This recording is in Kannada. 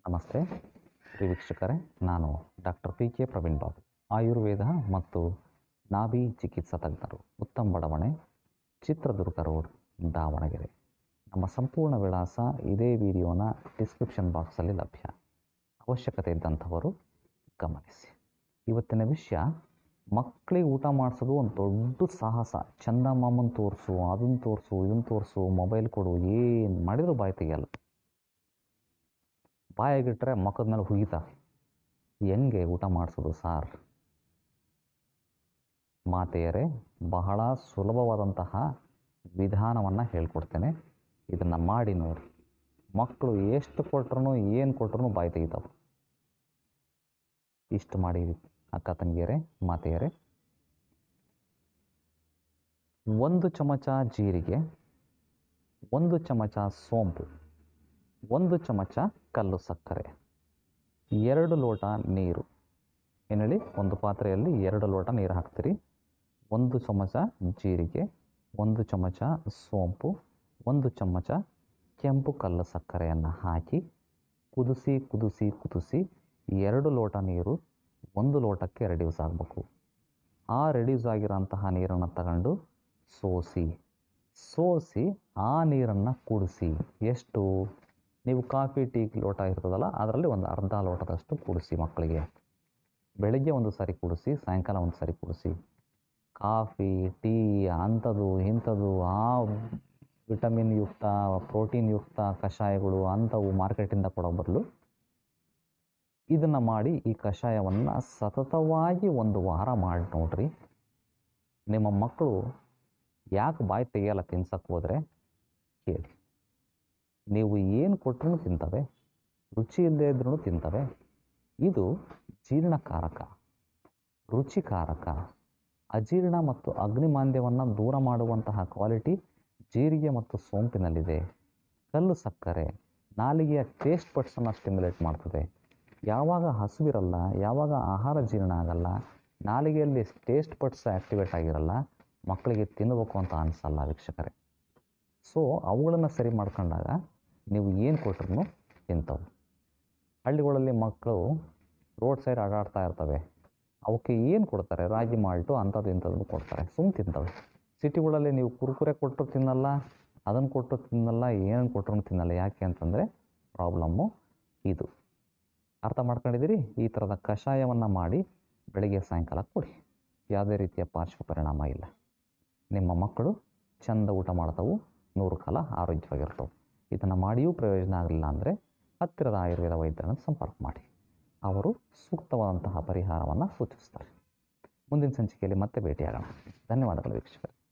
ನಮಸ್ತೆ ಪ್ರಿಯ ವೀಕ್ಷಕರೇ ನಾನು doctor P K Praveen Babu Ayurveda ಮತ್ತು ನಾಭಿ ಚಿಕಿತ್ಸಾ ತಜ್ಞರು ಉತ್ತಮ ಬಡಾವಣೆ ಚಿತ್ರದುರ್ಗ ರೋಡ್ ದಾವಣಗೆರೆ ನಮ್ಮ ಸಂಪೂರ್ಣ ವಿಳಾಸ ಇದೇ ವಿಡಿಯೋನ ಡಿಸ್ಕ್ರಿಪ್ಷನ್ ಬಾಕ್ಸಲ್ಲಿ ಲಭ್ಯ ಅವಶ್ಯಕತೆ ಇದ್ದಂಥವರು ಗಮನಿಸಿ ಇವತ್ತಿನ ವಿಷಯ ಮಕ್ಕಳಿಗೆ ಊಟ ಮಾಡಿಸೋದು ಒಂದು ದೊಡ್ಡ ಸಾಹಸ ಚಂದ ಮಾಮನ್ ತೋರಿಸು ಅದನ್ನು ತೋರಿಸು ಇದನ್ನು ತೋರಿಸು ಮೊಬೈಲ್ ಕೊಡು ಏನು ಮಾಡಿದರೂ ಬಾಯಿ ತೆಗಿಯಲ್ಲ ಬಾಯಾಗಿಟ್ಟರೆ ಮುಖದ ಮೇಲೆ ಹುಗಿತಾವೆ ಹೆಂಗೆ ಊಟ ಮಾಡಿಸೋದು ಸಾರ್ ಮಾತೆಯರೇ ಬಹಳ ಸುಲಭವಾದಂತಹ ವಿಧಾನವನ್ನು ಹೇಳ್ಕೊಡ್ತೇನೆ ಇದನ್ನು ಮಾಡಿ ನೋಡಿ ಮಕ್ಕಳು ಎಷ್ಟು ಕೊಟ್ರು ಏನು ಕೊಟ್ರು ಬಾಯಿ ತೆಗಿತಾವೆ ಇಷ್ಟು ಮಾಡಿ ಅಕ್ಕ ತಂಗಿಯರೇ ಮಾತೆಯರೇ ಒಂದು ಚಮಚ ಜೀರಿಗೆ ಒಂದು ಚಮಚ ಸೋಂಪು ಒಂದು ಚಮಚ ಕಲ್ಲು ಸಕ್ಕರೆ ಎರಡು ಲೋಟ ನೀರು ಏನು ಹೇಳಿ ಒಂದು ಪಾತ್ರೆಯಲ್ಲಿ ಎರಡು ಲೋಟ ನೀರು ಹಾಕ್ತೀರಿ ಒಂದು ಚಮಚ ಜೀರಿಗೆ ಒಂದು ಚಮಚ ಸೋಂಪು ಒಂದು ಚಮಚ ಕೆಂಪು ಕಲ್ಲು ಸಕ್ಕರೆಯನ್ನು ಹಾಕಿ ಕುದಿಸಿ ಕುದಿಸಿ ಕುದಿಸಿ ಎರಡು ಲೋಟ ನೀರು ಒಂದು ಲೋಟಕ್ಕೆ ರೆಡ್ಯೂಸ್ ಆಗಬೇಕು ಆ ರೆಡ್ಯೂಸ್ ಆಗಿರೋಂತಹ ನೀರನ್ನು ತಗೊಂಡು ಸೋಸಿ ಸೋಸಿ ಆ ನೀರನ್ನು ಕುಡಿಸಿ ಎಷ್ಟು ನೀವು ಕಾಫಿ ಟೀ ಲೋಟ ಇರ್ತದಲ್ಲ ಅದರಲ್ಲಿ ಒಂದು ಅರ್ಧ ಲೋಟದಷ್ಟು ಕುಡಿಸಿ ಮಕ್ಕಳಿಗೆ ಬೆಳಗ್ಗೆ ಒಂದು ಸರಿ ಕುಡಿಸಿ ಸಾಯಂಕಾಲ ಒಂದು ಸರಿ ಕುಡಿಸಿ ಕಾಫಿ ಟೀ ಅಂಥದ್ದು ಇಂಥದ್ದು ಆ ವಿಟಮಿನ್ ಯುಕ್ತ ಪ್ರೋಟೀನ್ ಯುಕ್ತ ಕಷಾಯಗಳು ಅಂಥವು ಮಾರ್ಕೆಟಿಂದ ಕೊಡೋ ಬದಲು ಇದನ್ನು ಮಾಡಿ ಈ ಕಷಾಯವನ್ನು ಸತತವಾಗಿ ಒಂದು ವಾರ ಮಾಡಿ ನೋಡ್ರಿ ನಿಮ್ಮ ಮಕ್ಕಳು ಯಾಕೆ ಬಾಯಿ ತೆಗಿಯಲ್ಲ ತಿನ್ಸಕ್ಕೆ ಹೋದರೆ ಕೇಳಿ ನೀವು ಏನು ಕೊಟ್ಟರು ತಿಂತವೆ ರುಚಿ ಇಲ್ಲದೆ ಇದ್ರೂ ತಿಂತವೆ ಇದು ಜೀರ್ಣಕಾರಕ ರುಚಿಕಾರಕ ಅಜೀರ್ಣ ಮತ್ತು ಅಗ್ನಿಮಾಂದ್ಯವನ್ನು ದೂರ ಮಾಡುವಂತಹ ಕ್ವಾಲಿಟಿ ಜೀರಿಗೆ ಮತ್ತು ಸೋಂಪಿನಲ್ಲಿದೆ ಕಲ್ಲು ಸಕ್ಕರೆ ನಾಲಿಗೆಯ ಟೇಸ್ಟ್ ಬಡ್ಸನ್ನು ಸ್ಟಿಮ್ಯುಲೇಟ್ ಮಾಡ್ತದೆ ಯಾವಾಗ ಹಸುವಿರಲ್ಲ ಯಾವಾಗ ಆಹಾರ ಜೀರ್ಣ ಆಗಲ್ಲ ನಾಲಿಗೆಯಲ್ಲಿ ಟೇಸ್ಟ್ ಬಡ್ಸ್ ಆ್ಯಕ್ಟಿವೇಟ್ ಆಗಿರಲ್ಲ ಮಕ್ಕಳಿಗೆ ತಿನ್ನಬೇಕು ಅಂತ ಅನಿಸಲ್ಲ ವೀಕ್ಷಕರೇ ಸೊ ಅವುಗಳನ್ನು ಸರಿ ಮಾಡ್ಕೊಂಡಾಗ ನೀವು ಏನು ಕೊಟ್ರು ತಿಂತವೆ ಹಳ್ಳಿಗಳಲ್ಲಿ ಮಕ್ಕಳು ರೋಡ್ ಸೈಡ್ ಆಡಾಡ್ತಾ ಇರ್ತವೆ ಅವಕ್ಕೆ ಏನು ಕೊಡ್ತಾರೆ ರಾಗಿ ಮಾಲ್ಟು ಅಂಥದ್ದು ಇಂಥದ್ದು ಕೊಡ್ತಾರೆ ಸುಮ್ಮ ತಿಂತವೆ ಸಿಟಿಗಳಲ್ಲಿ ನೀವು ಕುರುಕುರೆ ಕೊಟ್ಟರು ತಿನ್ನಲ್ಲ ಅದನ್ನು ಕೊಟ್ಟು ತಿನ್ನಲ್ಲ ಏನನ್ನು ಕೊಟ್ಟರು ತಿನ್ನಲ್ಲ ಯಾಕೆ ಅಂತಂದರೆ ಪ್ರಾಬ್ಲಮ್ಮು ಇದು ಅರ್ಥ ಮಾಡ್ಕೊಂಡಿದ್ದೀರಿ ಈ ಥರದ ಕಷಾಯವನ್ನು ಮಾಡಿ ಬೆಳಿಗ್ಗೆ ಸಾಯಂಕಾಲ ಕೊಡಿ ಯಾವುದೇ ರೀತಿಯ ಪಾರ್ಶ್ವ ಪರಿಣಾಮ ಇಲ್ಲ ನಿಮ್ಮ ಮಕ್ಕಳು ಚಂದ ಊಟ ಮಾಡ್ತವು ನೂರು ಕಾಲ ಆರೋಗ್ಯವಾಗಿರ್ತವೆ ಇದನ್ನು ಮಾಡಿಯೂ ಪ್ರಯೋಜನ ಆಗಲಿಲ್ಲ ಅಂದರೆ ಹತ್ತಿರದ ಆಯುರ್ವೇದ ವೈದ್ಯರನ್ನು ಸಂಪರ್ಕ ಮಾಡಿ ಅವರು ಸೂಕ್ತವಾದಂತಹ ಪರಿಹಾರವನ್ನು ಸೂಚಿಸ್ತಾರೆ ಮುಂದಿನ ಸಂಚಿಕೆಯಲ್ಲಿ ಮತ್ತೆ ಭೇಟಿಯಾಗೋಣ ಧನ್ಯವಾದಗಳು ವೀಕ್ಷಕರು